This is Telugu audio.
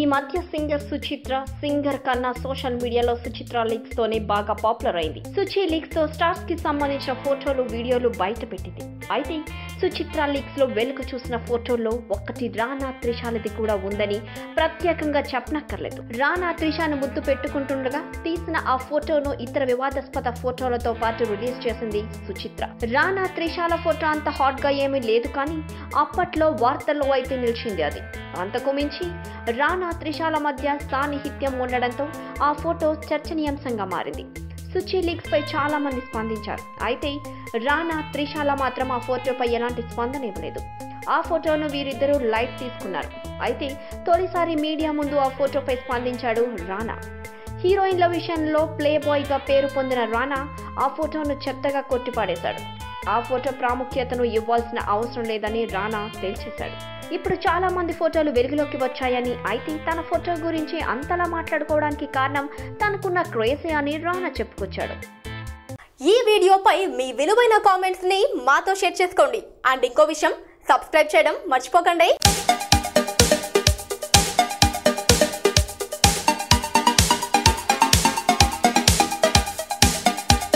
మధ్య సింగర్ సుచిత్ర సింగర్ కన్నా సోషల్ మీడియాలో సుచిత్ర లీక్స్ తోనే బాగా పాపులర్ అయింది సుచి లీక్స్ తో స్టార్స్ కి సంబంధించిన ఫోటోలు వీడియోలు బయట పెట్టింది అయితే సుచిత్ర లీక్స్ లో వెలుగు చూసిన ఫోటోల్లో ఒక్కటి రానా త్రిషాలది కూడా ఉందని ప్రత్యేకంగా చెప్పనక్కర్లేదు రానా త్రిషాను ముద్దు పెట్టుకుంటుండగా తీసిన ఆ ఫోటోను ఇతర వివాదాస్పద ఫోటోలతో పాటు రిలీజ్ చేసింది సుచిత్ర రానా త్రిషాల ఫోటో అంత హాట్ గా ఏమీ లేదు కానీ అప్పట్లో వార్తల్లో అయితే నిలిచింది అది అంతకు మించి రానా త్రిషాల మధ్య సాన్నిహిత్యం ఉండడంతో ఆ ఫోటో చర్చనీయాంశంగా మారింది సుచి లీక్స్ పై చాలా మంది స్పందించారు అయితే రానా త్రిషాల మాత్రం ఆ ఫోటోపై ఎలాంటి స్పందన ఇవ్వలేదు ఆ ఫోటోను వీరిద్దరూ లైట్ తీసుకున్నారు అయితే తొలిసారి మీడియా ముందు ఆ ఫోటోపై స్పందించాడు రానా హీరోయిన్ల విషయంలో ప్లే బాయ్గా పేరు పొందిన రానా ఆ ఫోటోను చెత్తగా కొట్టిపాడేశాడు ఆ ఫోటో ప్రాముఖ్యతను ఇవ్వాల్సిన అవసరం లేదని రానా తేల్చేశాడు ఇప్పుడు చాలా మంది ఫోటోలు వెలుగులోకి వచ్చాయని అయితే తన ఫోటో గురించి అంతలా మాట్లాడుకోవడానికి కారణం తనకున్న క్రేజీ అని రానా చెప్పుకొచ్చాడు ఈ వీడియోపై మీ విలువైన కామెంట్స్ ని మాతో షేర్ చేసుకోండి అండ్ ఇంకో విషయం సబ్స్క్రైబ్ చేయడం మర్చిపోకండి